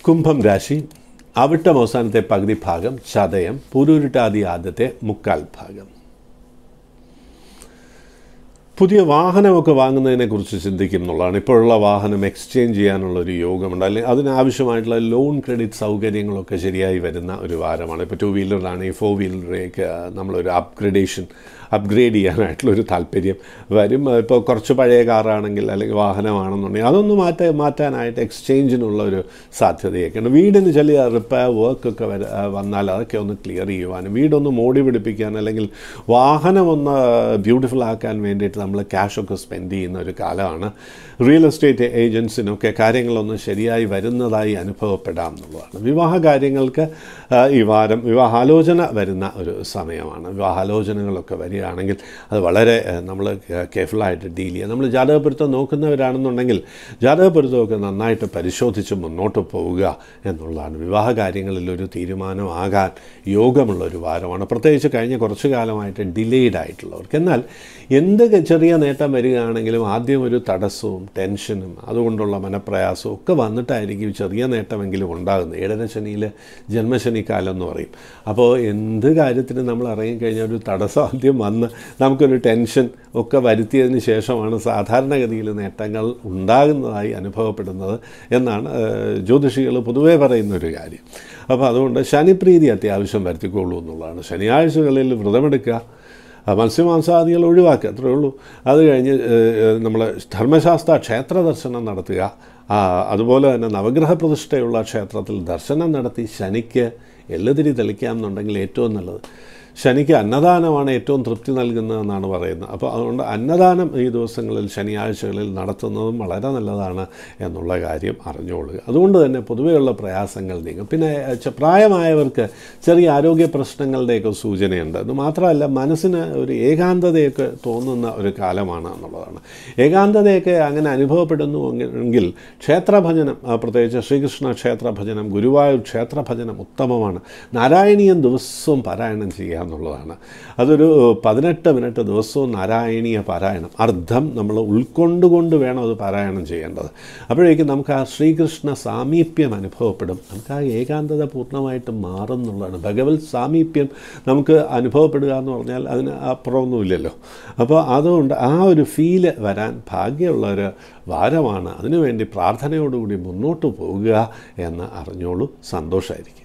കുംഭം രാശി അവിട്ടം അവസാനത്തെ പകുതി ഭാഗം ചതയം പുരുരുട്ടാതി ആദ്യത്തെ മുക്കാൽ ഭാഗം പുതിയ വാഹനമൊക്കെ വാങ്ങുന്നതിനെക്കുറിച്ച് ചിന്തിക്കും എന്നുള്ളതാണ് ഇപ്പോഴുള്ള വാഹനം എക്സ്ചേഞ്ച് ചെയ്യാനുള്ള ഒരു യോഗമുണ്ട് അല്ലെങ്കിൽ അതിനാവശ്യമായിട്ടുള്ള ലോൺ ക്രെഡിറ്റ് സൗകര്യങ്ങളൊക്കെ ശരിയായി വരുന്ന ഒരു വാരമാണ് ഇപ്പോൾ ടു വീലറിലാണെങ്കിൽ ഫോർ വീലറിലേക്ക് നമ്മളൊരു അപ്ഗ്രഡേഷൻ അപ്ഗ്രേഡ് ചെയ്യാനായിട്ടുള്ള ഒരു താല്പര്യം വരും ഇപ്പോൾ കുറച്ച് പഴയ കാറാണെങ്കിൽ അല്ലെങ്കിൽ വാഹനമാണെന്നുണ്ടെങ്കിൽ അതൊന്ന് മാറ്റ മാറ്റാനായിട്ട് എക്സ്ചേഞ്ചിനുള്ള ഒരു സാധ്യതയൊക്കെ ഉണ്ട് വീടിന് ചില റിപ്പയർ വർക്കൊക്കെ വര വന്നാൽ അതൊക്കെ ഒന്ന് ക്ലിയർ ചെയ്യുവാനും വീടൊന്ന് മോടി പിടിപ്പിക്കാൻ അല്ലെങ്കിൽ വാഹനം ഒന്ന് ബ്യൂട്ടിഫുൾ ആക്കാൻ വേണ്ടിയിട്ട് നമ്മൾ ക്യാഷൊക്കെ സ്പെൻഡ് ചെയ്യുന്ന ഒരു കാലമാണ് റിയൽ എസ്റ്റേറ്റ് ഏജൻസിനൊക്കെ കാര്യങ്ങളൊന്ന് ശരിയായി വരുന്നതായി അനുഭവപ്പെടാം എന്നുള്ളതാണ് വിവാഹ കാര്യങ്ങൾക്ക് ഈ വാരം വിവാഹാലോചന വരുന്ന ഒരു സമയമാണ് വിവാഹാലോചനകളൊക്കെ വരികയാണെങ്കിൽ അത് വളരെ നമ്മൾ കെയർഫുള്ളായിട്ട് ഡീൽ ചെയ്യുക നമ്മൾ ജാതകപ്പൊരുത്തം നോക്കുന്നവരാണെന്നുണ്ടെങ്കിൽ ജാതകപ്പൊരുത്തമൊക്കെ നന്നായിട്ട് പരിശോധിച്ച് മുന്നോട്ട് പോവുക എന്നുള്ളതാണ് വിവാഹ കാര്യങ്ങളിൽ ഒരു തീരുമാനമാകാൻ യോഗമുള്ള ഒരു വാരമാണ് പ്രത്യേകിച്ച് കഴിഞ്ഞ കുറച്ച് കാലമായിട്ട് ഡിലേഡ് ആയിട്ടുള്ളവർക്ക് എന്നാൽ എന്ത് ചെറിയ നേട്ടം വരികയാണെങ്കിലും ആദ്യം ഒരു തടസ്സവും ടെൻഷനും അതുകൊണ്ടുള്ള മനപ്രയാസവും ഒക്കെ വന്നിട്ടായിരിക്കും ചെറിയ നേട്ടമെങ്കിലും ഉണ്ടാകുന്നത് ഏഴര ശനിയിൽ ജന്മശനി കാലം എന്ന് പറയും അപ്പോൾ എന്ത് കാര്യത്തിന് നമ്മൾ ഇറങ്ങിക്കഴിഞ്ഞാൽ ഒരു തടസ്സം ആദ്യം വന്ന് നമുക്കൊരു ടെൻഷൻ ഒക്കെ വരുത്തിയതിന് ശേഷമാണ് സാധാരണഗതിയിൽ നേട്ടങ്ങൾ ഉണ്ടാകുന്നതായി അനുഭവപ്പെടുന്നത് എന്നാണ് ജ്യോതിഷികൾ പൊതുവേ പറയുന്ന ഒരു കാര്യം അപ്പോൾ അതുകൊണ്ട് ശനിപ്രീതി അത്യാവശ്യം വരുത്തിക്കൊള്ളൂ എന്നുള്ളതാണ് ശനിയാഴ്ചകളിൽ വ്രതമെടുക്കുക മത്സ്യമാംസാദികൾ ഒഴിവാക്കുക അത്രയേ ഉള്ളൂ അത് കഴിഞ്ഞ് നമ്മൾ ധർമ്മശാസ്ത്ര ക്ഷേത്ര ദർശനം നടത്തുക അതുപോലെ തന്നെ നവഗ്രഹ പ്രതിഷ്ഠയുള്ള ക്ഷേത്രത്തിൽ ദർശനം നടത്തി ശനിക്ക് എള്ളുതിരി തെളിക്കാം എന്നുണ്ടെങ്കിൽ ഏറ്റവും നല്ലത് ശനിക്ക് അന്നദാനമാണ് ഏറ്റവും തൃപ്തി നൽകുന്നതെന്നാണ് പറയുന്നത് അപ്പോൾ അതുകൊണ്ട് അന്നദാനം ഈ ദിവസങ്ങളിൽ ശനിയാഴ്ചകളിൽ നടത്തുന്നതും വളരെ നല്ലതാണ് എന്നുള്ള കാര്യം അറിഞ്ഞുകൊള്ളുക അതുകൊണ്ട് തന്നെ പൊതുവെയുള്ള പ്രയാസങ്ങൾ നീങ്ങും പിന്നെ പ്രായമായവർക്ക് ചെറിയ ആരോഗ്യ പ്രശ്നങ്ങളുടെയൊക്കെ സൂചനയുണ്ട് അത് മാത്രമല്ല മനസ്സിന് ഒരു ഏകാന്തതയൊക്കെ തോന്നുന്ന ഒരു കാലമാണ് എന്നുള്ളതാണ് ഏകാന്തതയൊക്കെ അങ്ങനെ അനുഭവപ്പെടുന്നു എങ്കിൽ ക്ഷേത്രഭജനം പ്രത്യേകിച്ച് ശ്രീകൃഷ്ണ ക്ഷേത്രഭജനം ഗുരുവായൂർ ക്ഷേത്രഭജനം ഉത്തമമാണ് നാരായണീയൻ ദിവസവും പാരായണം ചെയ്യുക എന്നുള്ളതാണ് അതൊരു പതിനെട്ട് മിനിറ്റ് ദിവസവും നാരായണീയ പാരായണം അർത്ഥം നമ്മൾ ഉൾക്കൊണ്ടുകൊണ്ട് വേണം അത് പാരായണം ചെയ്യേണ്ടത് അപ്പോഴേക്കും നമുക്ക് ആ ശ്രീകൃഷ്ണ സാമീപ്യം അനുഭവപ്പെടും നമുക്ക് ആ ഏകാന്തത പൂർണ്ണമായിട്ട് മാറുന്നുള്ളതാണ് ഭഗവത് സാമീപ്യം നമുക്ക് അനുഭവപ്പെടുക എന്ന് പറഞ്ഞാൽ അതിന് അപ്പുറമൊന്നുമില്ലല്ലോ അപ്പോൾ അതുകൊണ്ട് ആ ഒരു ഫീല് വരാൻ ഭാഗ്യമുള്ള ഒരു വാരമാണ് അതിനുവേണ്ടി പ്രാർത്ഥനയോടുകൂടി മുന്നോട്ട് പോവുക എന്ന് അറിഞ്ഞോളൂ സന്തോഷമായിരിക്കും